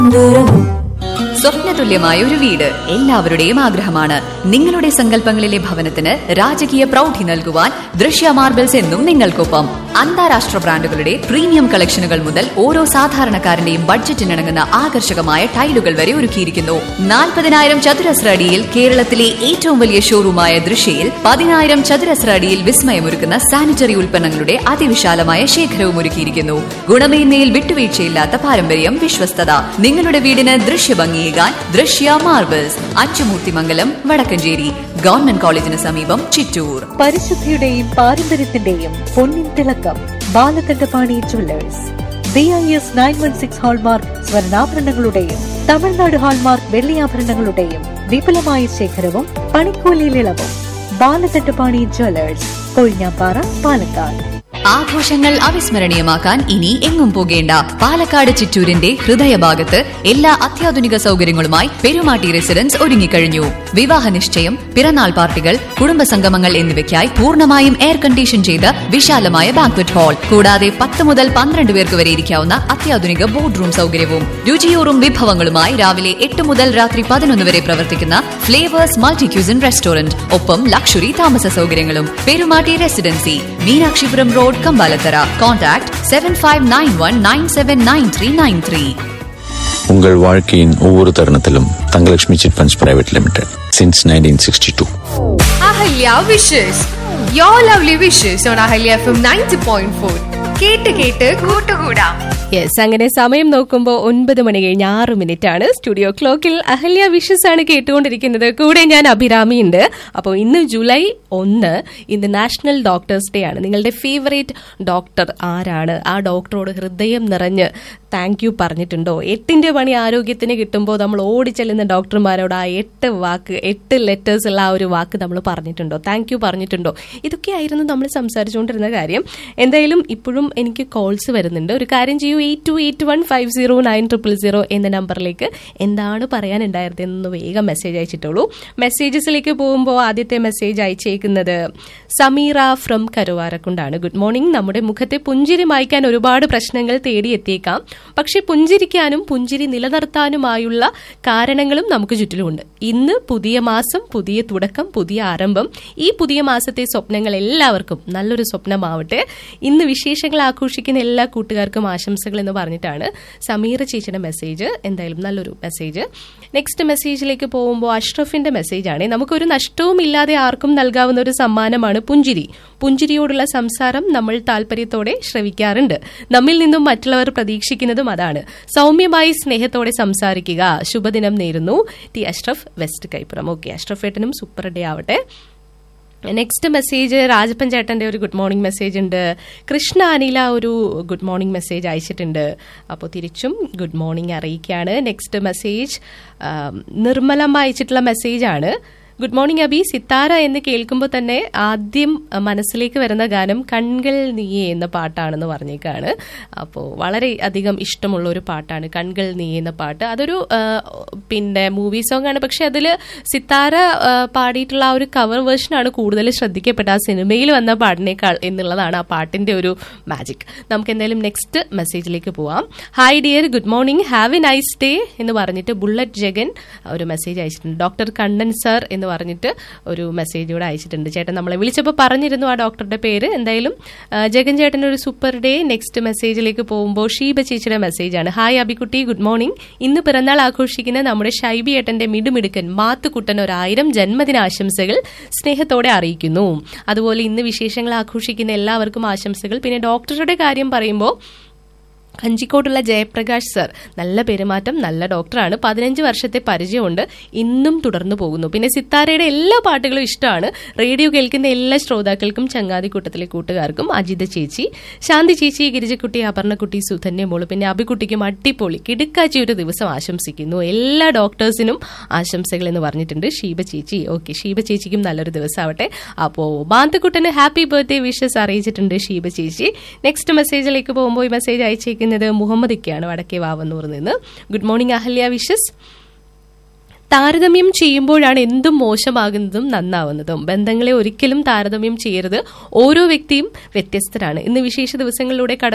സ്വപ്നതുല്യമായ ഒരു വീട് എല്ലാവരുടെയും ആഗ്രഹമാണ് നിങ്ങളുടെ സങ്കല്പങ്ങളിലെ ഭവനത്തിന് രാജകീയ പ്രൗഢി നൽകുവാൻ ദൃശ്യ മാർബിൾസ് എന്നും നിങ്ങൾക്കൊപ്പം അന്താരാഷ്ട്ര ബ്രാൻഡുകളുടെ പ്രീമിയം കളക്ഷനുകൾ മുതൽ ഓരോ സാധാരണക്കാരന്റെയും ബഡ്ജറ്റിനിണങ്ങുന്ന ആകർഷകമായ ടൈലുകൾ വരെ ഒരുക്കിയിരിക്കുന്നു നാൽപ്പതിനായിരം ചതുരശ്ര അടിയിൽ കേരളത്തിലെ ഏറ്റവും വലിയ ഷോറൂമായ ദൃശ്യയിൽ പതിനായിരം ചതുരശ്ര അടിയിൽ വിസ്മയമൊരുക്കുന്ന സാനിറ്ററി ഉൽപ്പന്നങ്ങളുടെ അതിവിശാലമായ ശേഖരവും ഒരുക്കിയിരിക്കുന്നു ഗുണമേന്മയിൽ വിട്ടുവീഴ്ചയില്ലാത്ത പാരമ്പര്യം വിശ്വസ്തത നിങ്ങളുടെ വീടിന് ദൃശ്യഭംഗിയേകാൻ ദൃശ്യ മാർബിൾസ് അച്ചുമൂർത്തിമംഗലം വടക്കഞ്ചേരി ഗവൺമെന്റ് കോളേജിന് സമീപം ചിറ്റൂർ പരിശുദ്ധിയുടെയും പാരമ്പര്യത്തിന്റെയും പൊന്നിൻ തിളക്കം Balakandapani jewellers B I S nine one six hallmark സ്വർണ്ണാഭരണങ്ങളുടെയും തമിഴ്നാട് ഹാൾമാർക്ക് വെള്ളിയാഭരണങ്ങളുടെയും വിപുലമായ ശേഖരവും പണിക്കൂലിയിൽ ഇളവും ബാലകണ്ഠപാണി ജുവല്ലേഴ്സ് കൊഴിഞ്ഞാപ്പാറ പാലക്കാട് ആഘോഷങ്ങൾ അവിസ്മരണീയമാക്കാൻ ഇനി എങ്ങും പോകേണ്ട പാലക്കാട് ചിറ്റൂരിന്റെ ഹൃദയഭാഗത്ത് എല്ലാ അത്യാധുനിക സൗകര്യങ്ങളുമായി പെരുമാട്ടി റെസിഡൻസ് ഒരുങ്ങിക്കഴിഞ്ഞു വിവാഹ നിശ്ചയം പിറന്നാൾ പാർട്ടികൾ കുടുംബസംഗമങ്ങൾ എന്നിവയ്ക്കായി പൂർണ്ണമായും എയർ കണ്ടീഷൻ ചെയ്ത വിശാലമായ ബാങ്ക്വറ്റ് ഹാൾ കൂടാതെ പത്ത് മുതൽ പന്ത്രണ്ട് പേർക്ക് വരെ ഇരിക്കാവുന്ന അത്യാധുനിക ബോർഡ് റൂം സൗകര്യവും രുചിയൂറും വിഭവങ്ങളുമായി രാവിലെ എട്ട് മുതൽ രാത്രി പതിനൊന്ന് വരെ പ്രവർത്തിക്കുന്ന ഫ്ലേവേഴ്സ് മൾട്ടി ക്യൂസിൻ റെസ്റ്റോറന്റ് ഒപ്പം ലക്ഷറി താമസ സൗകര്യങ്ങളും Perumatty residency Meenakshipuram road Kambalathara contact seven five nine one nine seven nine three nine three உங்கள் வாழ்க்கையின் ஒவ்வொரு தருணத்திலும் Thangalakshmi chit funds private limited since nineteen sixty two Ahalya wishes you lovely wishes on Ahalya F M ninety point four കേട്ട് കേട്ട് കൂട്ടുകൂടാം yes അങ്ങനെ സമയം നോക്കുമ്പോൾ ഒൻപത് മണി കഴിഞ്ഞ് ആറ് മിനിറ്റ് ആണ് സ്റ്റുഡിയോ ക്ലോക്കിൽ അഹല്യ വിഷസ് ആണ് കേട്ടുകൊണ്ടിരിക്കുന്നത് കൂടെ ഞാൻ അഭിരാമി ഉണ്ട് അപ്പോൾ ഇന്ന് ജൂലൈ ഒന്ന് ഇന്ന് നാഷണൽ ഡോക്ടേഴ്സ് ഡേ ആണ് നിങ്ങളുടെ ഫേവറേറ്റ് ഡോക്ടർ ആരാണ് ആ ഡോക്ടറോട് ഹൃദയം നിറഞ്ഞ് താങ്ക് യു പറഞ്ഞിട്ടുണ്ടോ എട്ടിന്റെ പണി ആരോഗ്യത്തിന് കിട്ടുമ്പോൾ നമ്മൾ ഓടിച്ചെല്ലുന്ന ഡോക്ടർമാരോട് ആ എട്ട് വാക്ക് എട്ട് ലെറ്റേഴ്സ് ഉള്ള ആ ഒരു വാക്ക് നമ്മൾ പറഞ്ഞിട്ടുണ്ടോ താങ്ക് യു പറഞ്ഞിട്ടുണ്ടോ ഇതൊക്കെയായിരുന്നു നമ്മൾ സംസാരിച്ചുകൊണ്ടിരുന്ന കാര്യം എന്തായാലും ഇപ്പോഴും എനിക്ക് കോൾസ് വരുന്നുണ്ട് ഒരു കാര്യം ചെയ്യൂ eight two eight one five zero nine triple zero എന്ന നമ്പറിലേക്ക് എന്താണ് പറയാനുണ്ടായിരുന്നത് എന്ന് വേഗം മെസ്സേജ് അയച്ചിട്ടുള്ളൂ മെസ്സേജസിലേക്ക് പോകുമ്പോൾ ആദ്യത്തെ മെസ്സേജ് അയച്ചേക്കുന്നത് സമീറ ഫ്രം കരുവാരക്കുണ്ടാണ് ഗുഡ് മോർണിംഗ് നമ്മുടെ മുഖത്തെ പുഞ്ചിരി മായ്ക്കാൻ ഒരുപാട് പ്രശ്നങ്ങൾ തേടിയെത്തിയേക്കാം പക്ഷെ പുഞ്ചിരിക്കാനും പുഞ്ചിരി നിലനിർത്താനുമായുള്ള കാരണങ്ങളും നമുക്ക് ചുറ്റിലുമുണ്ട് ഇന്ന് പുതിയ മാസം പുതിയ തുടക്കം പുതിയ ആരംഭം ഈ പുതിയ മാസത്തെ സ്വപ്നങ്ങൾ എല്ലാവർക്കും നല്ലൊരു സ്വപ്നമാവട്ടെ ഇന്ന് വിശേഷങ്ങൾ ആഘോഷിക്കുന്ന എല്ലാ കൂട്ടുകാർക്കും ആശംസകൾ എന്ന് പറഞ്ഞിട്ടാണ് സമീറ ചേച്ചിയുടെ മെസ്സേജ് എന്തായാലും നല്ലൊരു മെസ്സേജ് നെക്സ്റ്റ് മെസ്സേജിലേക്ക് പോകുമ്പോൾ അഷ്റഫിന്റെ മെസ്സേജാണ് നമുക്കൊരു നഷ്ടവും ഇല്ലാതെ ആർക്കും നൽകാവുന്ന ഒരു സമ്മാനമാണ് പുഞ്ചിരി പുഞ്ചിരിയോടുള്ള സംസാരം നമ്മൾ താല്പര്യത്തോടെ ശ്രവിക്കാറുണ്ട് നമ്മിൽ നിന്നും മറ്റുള്ളവർ പ്രതീക്ഷിക്കുന്നതും അതാണ് സൗമ്യമായി സ്നേഹത്തോടെ സംസാരിക്കുക ശുഭദിനം നേരുന്നു T Ashraf west Kaipuram okay Ashraf ഏട്ടനും സൂപ്പർ ഡേ ആവട്ടെ നെക്സ്റ്റ് മെസ്സേജ് രാജപ്പൻ ചേട്ടന്റെ ഒരു ഗുഡ് മോർണിംഗ് മെസ്സേജ് ഉണ്ട് കൃഷ്ണ അനില ഒരു ഗുഡ് മോർണിംഗ് മെസ്സേജ് അയച്ചിട്ടുണ്ട് അപ്പോൾ തിരിച്ചും ഗുഡ് മോർണിംഗ് അറിയിക്കുകയാണ് നെക്സ്റ്റ് മെസ്സേജ് നിർമ്മലം അയച്ചിട്ടുള്ള മെസ്സേജാണ് ഗുഡ് മോർണിംഗ് അബി സിത്താര എന്ന് കേൾക്കുമ്പോൾ തന്നെ ആദ്യം മനസ്സിലേക്ക് വരുന്ന ഗാനം കൺകൾ നീയേ എന്ന പാട്ടാണെന്ന് പറഞ്ഞേക്കാണ് അപ്പോൾ വളരെ അധികം ഇഷ്ടമുള്ള ഒരു പാട്ടാണ് കൺകൾ നീയേ എന്ന പാട്ട് അതൊരു ആ, പിന്നെ മൂവി സോങ് ആണ് പക്ഷെ അതിൽ സിത്താര ആ, പാടിയിട്ടുള്ള ആ ഒരു കവർ വേർഷനാണ് കൂടുതൽ ശ്രദ്ധിക്കപ്പെട്ട ആ സിനിമയിൽ വന്ന പാട്ടിനേക്കാൾ എന്നുള്ളതാണ് ആ പാട്ടിന്റെ ഒരു മാജിക് നമുക്ക് എന്തായാലും നെക്സ്റ്റ് മെസ്സേജിലേക്ക് പോവാം hi dear good morning have a nice day എന്ന് പറഞ്ഞിട്ട് ബുള്ളറ്റ് ജഗൻ ഒരു മെസ്സേജ് അയച്ചിട്ടുണ്ട് ഡോക്ടർ കണ്ണൻ സർ എന്ന് പറഞ്ഞിട്ട് ഒരു മെസ്സേജ് കൂടെ അയച്ചിട്ടുണ്ട് ചേട്ടൻ നമ്മളെ വിളിച്ചപ്പോൾ പറഞ്ഞിരുന്നു ആ ഡോക്ടറുടെ പേര് എന്തായാലും ആ, ജഗൻ ചേട്ടൻ ഒരു സൂപ്പർ ഡേ നെക്സ്റ്റ് മെസ്സേജിലേക്ക് പോകുമ്പോൾ ഷീബ ചേച്ചിയുടെ മെസ്സേജാണ് ഹായ് അബിക്കുട്ടി ഗുഡ് മോർണിംഗ് ഇന്ന് പിറന്നാൾ ആഘോഷിക്കുന്ന നമ്മുടെ ഷൈബി ഏട്ടന്റെ മിടുമിടുക്കൻ മാത്തുക്കുട്ടൻ ഒരായിരം ജന്മദിനാശംസകൾ സ്നേഹത്തോടെ അറിയിക്കുന്നു അതുപോലെ ഇന്ന് വിശേഷങ്ങൾ ആഘോഷിക്കുന്ന എല്ലാവർക്കും ആശംസകൾ പിന്നെ ഡോക്ടറുടെ കാര്യം പറയുമ്പോൾ കഞ്ചിക്കോട്ടുള്ള ജയപ്രകാശ് സർ നല്ല പെരുമാറ്റം നല്ല ഡോക്ടറാണ് പതിനഞ്ച് വർഷത്തെ പരിചയമുണ്ട് ഇന്നും തുടർന്നു പോകുന്നു പിന്നെ സിത്താരയുടെ എല്ലാ പാട്ടുകളും ഇഷ്ടമാണ് റേഡിയോ കേൾക്കുന്ന എല്ലാ ശ്രോതാക്കൾക്കും ചങ്ങാതിക്കൂട്ടത്തിലെ കൂട്ടുകാർക്കും അജിത ചേച്ചി ശാന്തി ചേച്ചി ഗിരിജക്കുട്ടി അപർണക്കുട്ടി സുധന്യ മോള് പിന്നെ അഭിക്കുട്ടിക്കും അടിപൊളി കിടുക്കാച്ചി ഒരു ദിവസം ആശംസിക്കുന്നു എല്ലാ ഡോക്ടേഴ്സിനും ആശംസകൾ എന്ന് പറഞ്ഞിട്ടുണ്ട് ഷീബ ചേച്ചി ഓക്കെ ഷീബ ചേച്ചിക്കും നല്ലൊരു ദിവസമാവട്ടെ അപ്പോ ബാന്തക്കുട്ടന് ഹാപ്പി ബർത്ത്ഡേ വിഷസ് അറിയിച്ചിട്ടുണ്ട് ഷീബ ചേച്ചി നെക്സ്റ്റ് മെസ്സേജിലേക്ക് പോകുമ്പോൾ ഈ മെസ്സേജ് അയച്ചേക്കുന്നത് മുഹമ്മദ് ഇക്കയാണ് വടക്കേ വാവന്നൂർ നിന്ന് ഗുഡ് മോർണിംഗ് അഹല്യ വിഷസ് താരതമ്യം ചെയ്യുമ്പോഴാണ് എന്തും മോശമാകുന്നതും നന്നാവുന്നതും ബന്ധങ്ങളെ ഒരിക്കലും താരതമ്യം ചെയ്യരുത് ഓരോ വ്യക്തിയും വ്യത്യസ്തരാണ് ഇന്ന് വിശേഷ ദിവസങ്ങളിലൂടെ കടന്നു